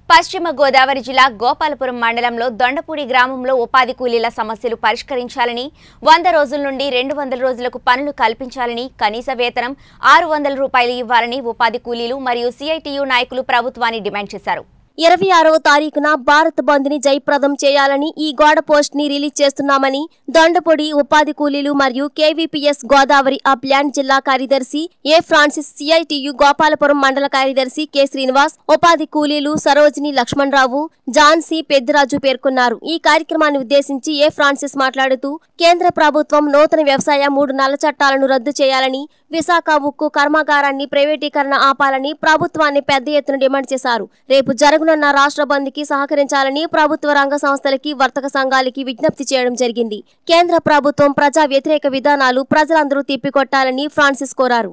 పశ్చిమ గోదావరి జిల్లా గోపాలపురం మండలంలో దొండపూడి గ్రామంలో ఉపాధి కూలీల సమస్యలు పరిష్కరించాలని వంద రోజుల నుండి రెండు వందల రోజులకు పనులు కల్పించాలని కనీస వేతనం ఆరు వందల రూపాయలు ఇవ్వాలని ఉపాధి కూలీలు మరియు సిఐటియు నాయకులు ప్రభుత్వాన్ని డిమాండ్ చేశారు ఇరవై ఆరవ తారీఖున భారత్ బంద్ ని జయప్రదం చేయాలని ఈ గోడ పోస్ట్ ని రిలీజ్ చేస్తున్నామని దొండపొడి ఉపాధి కూలీలు మరియు కేవీపీఎస్ గోదావరి ఆ ప్లాన్ జిల్లా కార్యదర్శి ఏ ఫ్రాన్సిస్ సిఐటియు గోపాలపురం మండల కార్యదర్శి కె శ్రీనివాస్ ఉపాధి కూలీలు సరోజిని లక్ష్మణరావు జాన్సీ పెద్దిరాజు పేర్కొన్నారు ఈ కార్యక్రమాన్ని ఉద్దేశించి ఏ ఫ్రాన్సిస్ మాట్లాడుతూ కేంద్ర ప్రభుత్వం నూతన వ్యవసాయ మూడు నల్ల చట్టాలను రద్దు చేయాలని విశాఖ ఉక్కు కర్మాగారాన్ని ప్రైవేటీకరణ ఆపాలని ప్రభుత్వాన్ని పెద్ద ఎత్తున డిమాండ్ చేశారు రేపు జరగనున్న రాష్ట్ర బంద్కి సహకరించాలని ప్రభుత్వ రంగ సంస్థలకి వర్తక సంఘాలకి విజ్ఞప్తి చేయడం జరిగింది కేంద్ర ప్రభుత్వం ప్రజా వ్యతిరేక విధానాలు ప్రజలందరూ తిప్పికొట్టాలని ఫ్రాన్సిస్ కోరారు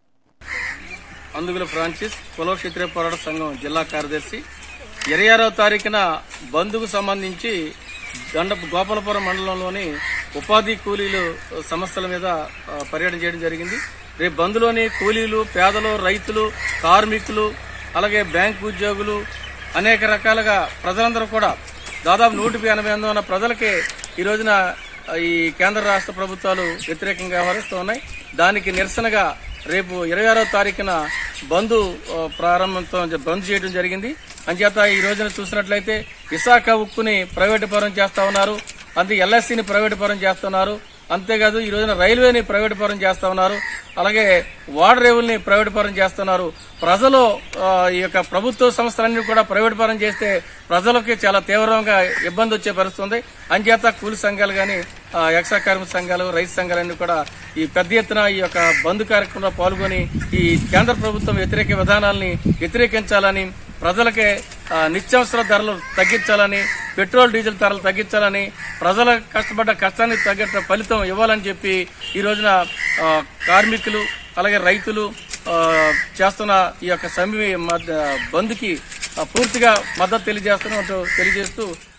అందుగుల ఫ్రాన్సిస్ కుల క్షత్రియ పోరాట సంఘం జిల్లా కార్యదర్శి ఇరవై ఆరవ తారీఖున బంధుకు సంబంధించి దండ గోపాలపురం మండలంలోని ఉపాధి కూలీలు సమస్యల మీద ఆ, పర్యటన చేయడం జరిగింది రేపు బంధులోని కూలీలు పేదలు రైతులు కార్మికులు అలాగే బ్యాంకు ఉద్యోగులు అనేక రకాలుగా ప్రజలందరూ కూడా దాదాపు నూటికి ఎనభై ఎనిమిది ఉన్న ప్రజలకి ఈ రోజున ఈ కేంద్ర రాష్ట్ర ప్రభుత్వాలు వ్యతిరేకంగా వ్యవహరిస్తూ ఉన్నాయి దానికి నిరసనగా రేపు ఇరవై ఆరో తారీఖున బంద్ ఆ, ప్రారంభంతో బంద్ చేయడం జరిగింది అంచేత ఈ రోజున చూసినట్లయితే విశాఖ ఉక్కుని ప్రైవేటు పరం చేస్తా ఉన్నారు అంతే ఎల్ఎస్సిని ప్రైవేటు పరం చేస్తున్నారు అంతేకాదు ఈ రోజున రైల్వేని ప్రైవేటు పరం చేస్తా ఉన్నారు అలాగే వాటర్ రేవుల్ని ప్రైవేటు పరం చేస్తున్నారు ప్రజలు ఆ, ఈ యొక్క ప్రభుత్వ సంస్థలన్నీ కూడా ప్రైవేటు పరం చేస్తే ప్రజలకి చాలా తీవ్రంగా ఇబ్బంది వచ్చే పరిస్థితి ఉంది అంచేత కూలి సంఘాలు కానీ ఎక్సా కార్మిక సంఘాలు రైతు సంఘాలన్నీ కూడా ఈ పెద్ద ఎత్తున ఈ యొక్క బంద్ కార్యక్రమంలో పాల్గొని ఈ కేంద్ర ప్రభుత్వం వ్యతిరేక విధానాల్ని వ్యతిరేకించాలని ప్రజలకే ఆ, నిత్యావసర ధరలు తగ్గించాలని పెట్రోల్ డీజిల్ ధరలు తగ్గించాలని ప్రజల కష్టపడ్డ కష్టానికి తగ్గట్టు ఫలితం ఇవ్వాలని చెప్పి ఈ రోజున ఆ, కార్మికులు అలాగే రైతులు ఆ, చేస్తున్న ఈ యొక్క సమ్మె మధ్య బంద్కి ఆ, పూర్తిగా మద్దతు తెలియజేస్తున్నట్టు తెలియజేస్తూ